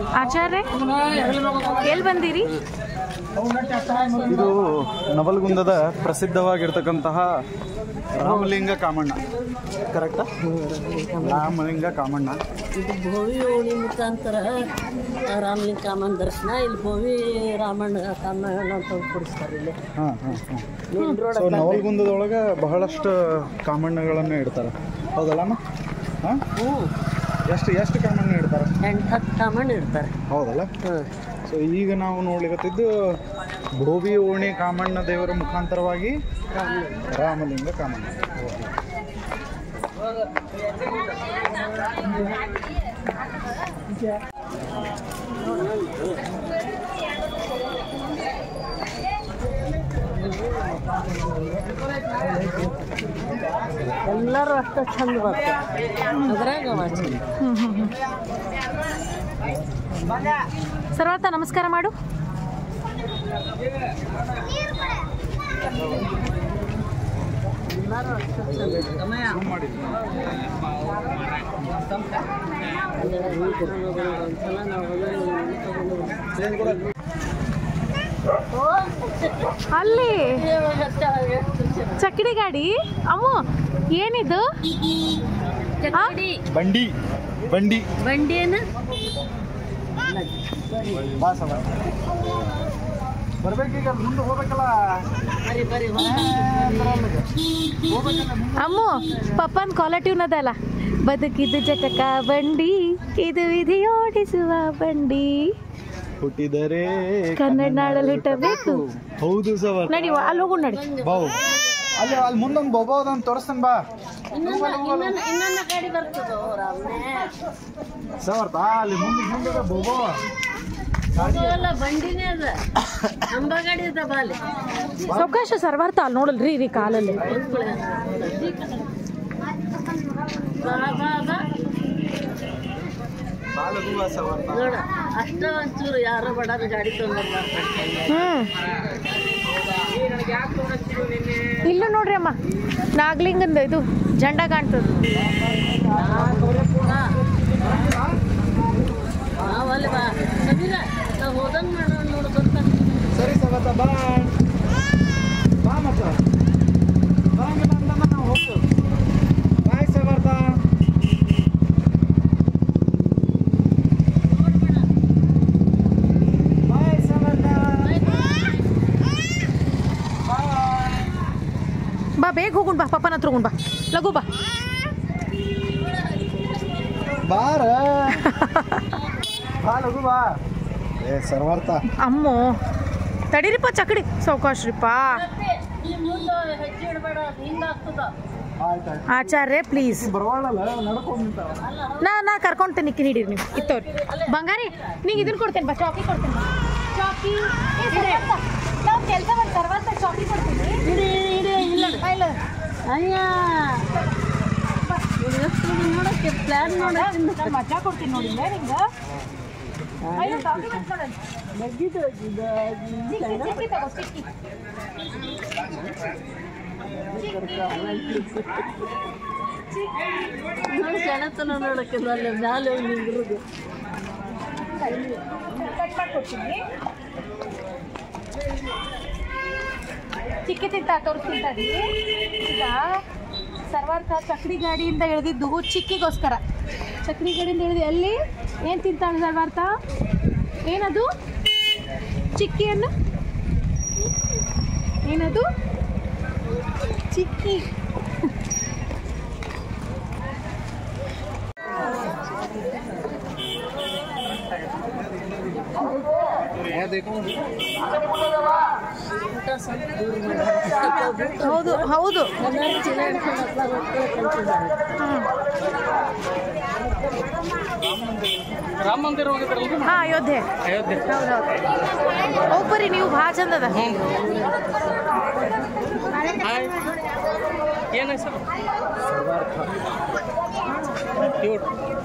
ಆಚಾರ್ಯ ಎಲ್ಲಿ ಬಂದಿರಿ ಇದು ನವಲಗುಂದದ ಪ್ರಸಿದ್ಧವಾಗಿರ್ತಕ್ಕಂತಹ ರಾಮಲಿಂಗ ಕಾಮಣ್ಣ ಕರೆಕ್ಟಾ ರಾಮಲಿಂಗ ಕಾಮಣ್ಣ ಇದು ಭೋವಿ ಓಣಿ ಮುಖಾಂತರ ರಾಮಲಿಂಗ ಕಾಮನ್ ದರ್ಶನ ಇಲ್ಲಿ ಭೋವಿ ರಾಮಣ್ಣ ಕಾಮಣ್ಣ ಅಂತ ಕೊಡಿಸ್ತಾರೆ ಇಲ್ಲಿ ಹಾಂ ಹಾಂ ಹಾಂ ಮೇನ್ ರೋಡ್ ಸೊ ನವಲಗುಂದದೊಳಗೆ ಬಹಳಷ್ಟು ಕಾಮಣ್ಣಗಳನ್ನು ಇಡ್ತಾರೆ ಹೌದಲ್ಲಮ್ಮ ಹಾಂ ಹ್ಞೂ ಎಷ್ಟು ಎಷ್ಟು ಕಾಮಣ್ಣ ಇಡ್ತಾರೆ ಎಂಟು ಹತ್ತು ಕಾಮಣ್ಣ ಇರ್ತಾರೆ ಹೌದಲ್ಲ ಹಾಂ ಸೊ ಈಗ ನಾವು ನೋಡ್ಲಿಕತ್ತಿದ್ದು ಭೋವಿ ಓಣಿ ಕಾಮಣ್ಣ ದೇವರ ಮುಖಾಂತರವಾಗಿ ರಾಮಲಿಂಗ ಕಾಮಣ್ಣ ಎಲ್ಲರೂ ಅಷ್ಟು ಚಂದ ಬರ್ತಾರೆ ಅದ್ರಾಗ ಅವ ಚಂದ ಸರ್ವಾರ್ಥ ನಮಸ್ಕಾರ ಮಾಡು ಎಲ್ಲರೂ ಅಷ್ಟು ಚಂದ ಅಲ್ಲೆಲ್ಲ ಈ ಗುರುಗಳು ಒಂದ್ಸಲ ನಾವು ಹೋಗಿ ಅಲ್ಲಿ ತಗೊಂಡು ಚಕ್ಕಡಿ ಗಾಡಿ ಅಮ್ಮು ಏನಿದು ಚಕ್ಕಡಿ ಬಂಡಿ ಬಂಡಿ ಬಂಡಿ ಏನು ಬಾಸವ ಬರ್ಬೇಕೀಗ ಮುಂದೆ ಹೋಗ್ಬೇಕಲ್ಲ ಬರಿ ಬರಿ ಅಮ್ಮು ಪಪ್ಪನ್ ಕಾಲಟಿವ್ನ ಅದಲ್ಲ ಬದುಕಿದ್ದು ಚಟಕ ಬಂಡಿ ಇದು ವಿಧಿಯೋಡಿಸುವ ಬಂಡಿ ಹುಟ್ಟಿದರೆ ಕನ್ನಡ ನಾಡಲ್ಲಿ ಹುಟ್ಟಬೇಕು ಹೌದು ಸವರ್ ನಡಿ ಅಲ್ಲಿ ಹೋಗು ನಡಿ ಬಾವು ಅಲ್ಲಿ ಅಲ್ಲಿ ಮುಂದೊಂದು ಬೊಬೋದಂತ ತೋರಿಸ್ತೇನೆ ಬಾ ಇನ್ನೊಂದು ಇನ್ನೊಂದು ಇನ್ನೊಂದು ಗಾಡಿ ಬರ್ತದೋ ರಾಮನೆ ಸವರ್ತಾ ಅಲ್ಲಿ ಮುಂದೆ ಮುಂದೆ ಬೊಬೋ ಅದು ಅಲ್ಲ ಬಂಡಿನೇ ಅದ ಅಂಬ ಗಾಡಿ ಅದ ಬಾಲಿ ಸಾವಕಾಶ ಸರ್ವಾರ್ಥ ಅಲ್ಲಿ ನೋಡಲ್ರಿ ರೀ ಕಾಲಲ್ಲಿ ಬಾ ಬಾ ಬಾ ಬಾಲಗುವ ಸವರ್ತಾ ನೋಡ ಅಷ್ಟ ಒಂಚೂರು ಯಾರೋ ಬಡಾದ ಗಾಡಿ ತಗೊಂಡ್ಬರ್ತಾರೆ ಹ್ಮ್ ಇಲ್ಲೂ ನೋಡ್ರಿ ಅಮ್ಮ ನಾಗ್ಲಿಂಗಂದ ಇದು ಜಂಡ ಕಾಣ್ತದ ನಾವು ಅಲ್ಲಿ ಬಾ ಸಮೀರ ನಾವು ಹೋದಂಗೆ ಮಾಡೋಣ ನೋಡು ಬರ್ತಾ ಸರಿ ಸವರ್ತ ಬಾ ಬಾ ಮತ್ತ ಬರಂಗಿಲ್ಲ ಅಂತಂದ್ರೆ ನಾವು ಹೋಗ್ತೇವೆ ಬಾಯ್ ಸವರ್ತ ಬಾಯ್ ಸವರ್ತ ಬಾ ಬೇಗ ಹೋಗುಣ್ ಬಾ ಪಪ್ಪನ ಹತ್ರ ಹೋಗುಣ್ ಬಾ ಲಘು ಬಾ ಬಾರ ಬಾ ಲಘು ಬಾ ಏ ಸರ್ವಾರ್ಥ ಅಮ್ಮು ತಡೀರಿಪ್ಪ ಚಕಡಿ ಸಾವಕಾಶ್ರಿಪ್ಪ ಈ ಮುಂದೆ ಹೆಜ್ಜೆ ಇಡಬೇಡ ಹಿಂಗಾಗ್ತದ ಆಯ್ತು ಆಯ್ತು ಆಚಾರ್ಯ ಪ್ಲೀಸ್ ಬರವಾಳಲ್ಲ ನಡ್ಕೊಂಡು ನಿಂತಾವ ನಾ ನಾ ಕರ್ಕೊಂತೇನೆ ನಿಕ್ಕಿ ನೀಡಿರಿ ನೀವು ಇತ್ತವ್ರಿ ಬಂಗಾರಿ ನಿಂಗೆ ಇದನ್ನ ಕೊಡ್ತೇನೆ ಬಾ ಚಾಕಿ ಕೊಡ್ತೇನೆ ಬಾ. ಚಾಕಿ ನಾವು ಕೆಲಸ ಮಾಡಿ ಸರ್ವಾರ್ಥ ಚಾಕಿ ಕೊಡ್ತೀನಿ ಇಡಿ ಇಡಿ ಇಲ್ಲ ಆ, ಇಲ್ಲ ಅಯ್ಯ ಇವ್ರು ಎಷ್ಟು ನೋಡಕ್ಕೆ ಪ್ಲಾನ್ ನೋಡಕ್ಕೆ ನಾನು ಮಜಾ ಕೊಡ್ತೀನಿ ನೋಡಿ ನಿಂಗೆ ಅಯ್ಯೋ ಚಾಕಿ ಬಂತ್ ನೋಡಲ್ಲಿ. ಬಗ್ಗಿದ್ದು ಚಿಕ್ಕಿ, ಚಿಕ್ಕಿ ತಗೋ, ಚಿಕ್ಕಿ. ನೋಡಿ ಸೆಣತನ ನೋಡಕ್ಕೆ ಅಲ್ಲಿ ಮ್ಯಾಲೆ ನಿಂದಿರುದು ಕಟ್ ಮಾಡ್ಕೊಡ್ತೀನಿ ಚಿಕ್ಕಿ ತಿಂತ ತೋರಿಸ್ತಿಂತ ಈಗ ಸರ್ವಾರ್ಥ ಚಕ್ರಿ ಗಾಡಿಯಿಂದ ಇಳಿದಿದ್ದು ಚಿಕ್ಕಿಗೋಸ್ಕರ ಚಕ್ರಿ ಗಾಡಿಯಿಂದ ಇಳಿದು ಎಲ್ಲಿ ಏನು ತಿಂತಾಳೆ ಸರ್ವಾರ್ಥ ಏನದು ಚಿಕ್ಕಿಯನ್ನು ಏನದು ಚಿಕ್ಕಿ ಊಟ ಸ್ವಲ್ಪ ದೂರ ಮಾಡಿ ಹೌದು ಹೌದು ಎಲ್ಲರೂ ಚೀಲ ಹಿಡ್ಕೊಂಡು ಹತ್ರ ಹೋಗ್ತಾರೆ ಕಲ್ತಿದ್ದಾರೆ ರಾಮ ಮಂದಿರ ಹೋಗಿದ್ರಲ್ರಿ ಹಾಂ ಅಯೋಧ್ಯೆ ಅಯೋಧ್ಯೆ ಹೌದು ಹೌದು ಹೋಗಿ ಬರ್ರಿ ನೀವು ಭಾಳ ಚಂದ ಅದ ಹಾಯ್ ಏನು ಹೆಸರು ಕ್ಯೂಟ್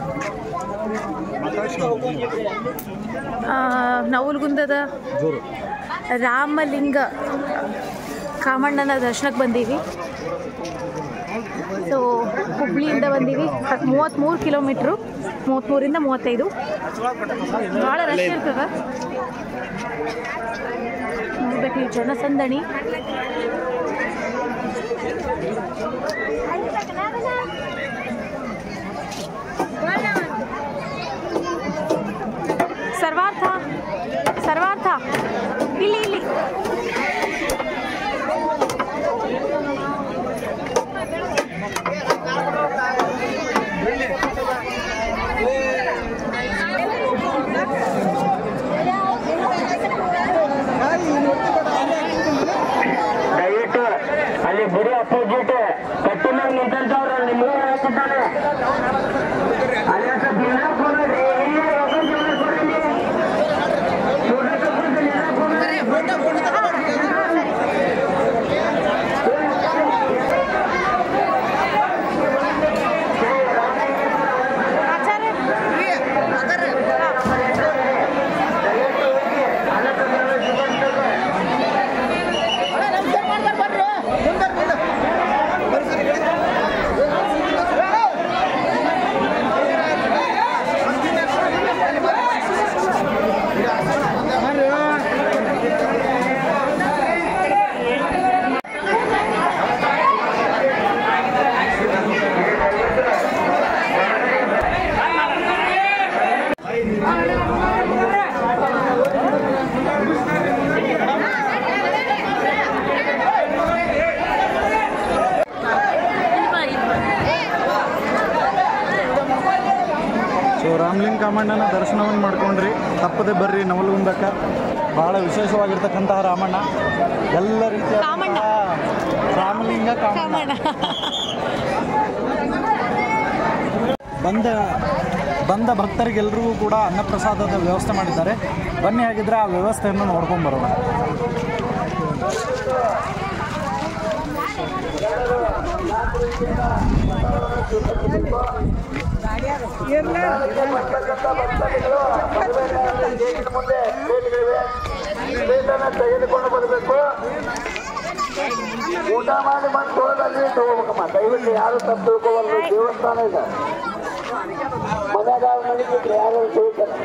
ಆ, ನವಲ್ಗುಂದದ ಜೋರು ರಾಮಲಿಂಗ ಕಾಮಣ್ಣನ ದರ್ಶನಕ್ಕೆ ಬಂದೀವಿ ಸೊ ಹುಬ್ಳಿಯಿಂದ ಬಂದೀವಿ ಹತ್ತು ಮೂವತ್ತ್ಮೂರು ಕಿಲೋಮೀಟ್ರು ಮೂವತ್ತ್ಮೂರಿಂದ ಮೂವತ್ತೈದು ಭಾಳ ರಶ್ ಇರ್ತದ ನೋಡ್ಬೇಕು ನೀವು ಜನಸಂದಣಿ ಸರ್ವಾರ್ಥ ಸರ್ವಾರ್ಥ ಇಲ್ಲಿ ಇಲ್ಲಿ ದಯವಿಟ್ಟು ಅಲ್ಲಿ ಗುಡಿ ಅಪೋಸಿಟ್ ಕಟ್ಟಿ ಮೇಲೆ ನಿಂತವ್ರು ನಿಮ್ಗೆ ಹೇಳ್ತಿದ್ದಾನೆ ಅಲ್ಲಿ ಸ್ವಲ್ಪ ಜನ ಕೊಡ್ರಿ ಇಲ್ಲೇ ಒಬ್ಬ ಜನ ಕೊಡ್ರಿ ನೋಡಕ್ಕೆ ಬಂದು ಜನ ಕೊಡ್ರಿ. ಆಚಾರ್ಯ ಸೊ ರಾಮಲಿಂಗ ಕಾಮಣ್ಣನ ದರ್ಶನವನ್ನು ಮಾಡ್ಕೊಂಡ್ರಿ ತಪ್ಪದೆ ಬರ್ರಿ ನವಲಗುಂದಕ್ಕೆ ಭಾಳ ವಿಶೇಷವಾಗಿರ್ತಕ್ಕಂತಹ ರಾಮಣ್ಣ ಎಲ್ಲ ರೀತಿಯ ಕಾಮಣ್ಣ. ರಾಮಲಿಂಗ ಕಾಮಣ್ಣ ಬಂದ ಬಂದ ಭಕ್ತರಿಗೆಲ್ಲರಿಗೂ ಕೂಡ ಅನ್ನಪ್ರಸಾದದ ವ್ಯವಸ್ಥೆ ಮಾಡಿದ್ದಾರೆ ಬನ್ನಿ ಹಾಗಿದ್ರೆ ಆ ವ್ಯವಸ್ಥೆಯನ್ನು ನೋಡ್ಕೊಂಡು ಬರೋಣ ಮುಂದೆ ಪ್ಲೇಟ್ಗಳಿವೆ ಪ್ಲೇಟನ್ನು ತೆಗೆದುಕೊಂಡು ಬರಬೇಕು ಊಟ ಮಾಡಿ ಬಂದು ತೊಳೆದಲ್ಲಿ ತಗೋಬೇಕಮ್ಮ ದಯವಿಟ್ಟು ಯಾರು ತಪ್ಪು ತಿಳ್ಕೋಬಾರ್ದು ದೇವಸ್ಥಾನ ಇದೆ ಮನ್ಯಾಗ ನಡೀತಿದ್ರೆ ಯಾರು ತಿಳ್ತಾರೆ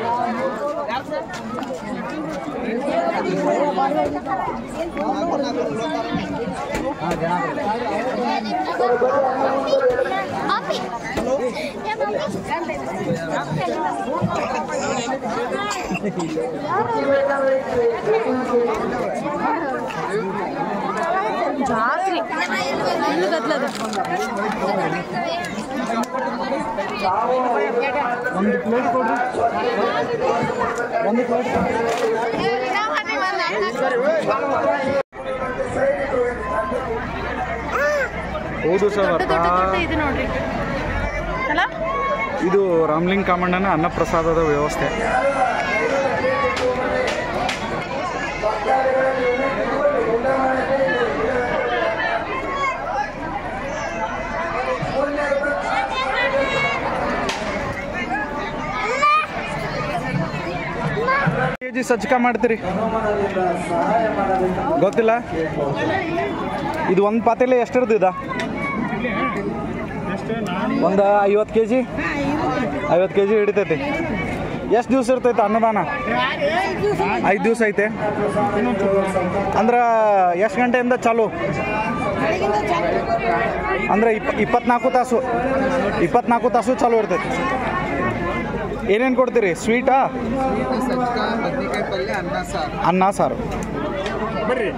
ಜಾತ್ರೆ ಫುಲ್ ಗದ್ಲದ ಒಂದು ಪ್ಲೇಟ್ ಕೊಡ್ರಿ ಒಂದು ಪ್ಲೇಟ್ ಹೌದು ಸರ್ ದೊಡ್ಡ ದೊಡ್ಡ ದೊಡ್ಡ ಇದು ನೋಡ್ರಿ ಅಲ್ಲ ಇದು ರಾಮಲಿಂಗ ಕಾಮಣ್ಣನ ಅನ್ನಪ್ರಸಾದದ ವ್ಯವಸ್ಥೆ ಕೆ ಜಿ ಸಜ್ಜಕ ಮಾಡ್ತೀರಿ ಗೊತ್ತಿಲ್ಲ ಇದು ಒಂದು ಪಾತ್ರೆಲೆ ಎಷ್ಟಿರ್ದು ಇದ ಒಂದು ಐವತ್ತು ಕೆ ಜಿ ಐವತ್ತು ಕೆ ಜಿ ಹಿಡಿತೈತಿ ಎಷ್ಟು ದಿವಸ ಇರ್ತೈತೆ ಅನ್ನದಾನ ಐದು ದಿವಸ ಐತೆ ಅಂದ್ರೆ ಎಷ್ಟು ಗಂಟೆಯಿಂದ ಚಾಲು ಅಂದ್ರೆ ಇಪ್ ಇಪ್ಪತ್ನಾಲ್ಕು ತಾಸು ಇಪ್ಪತ್ನಾಲ್ಕು ತಾಸು ಚಾಲು ಇರ್ತೈತಿ ಏನೇನು ಕೊಡ್ತೀರಿ ಸ್ವೀಟಾ ಅನ್ನ ಸಾರು ಬರ್ರಿ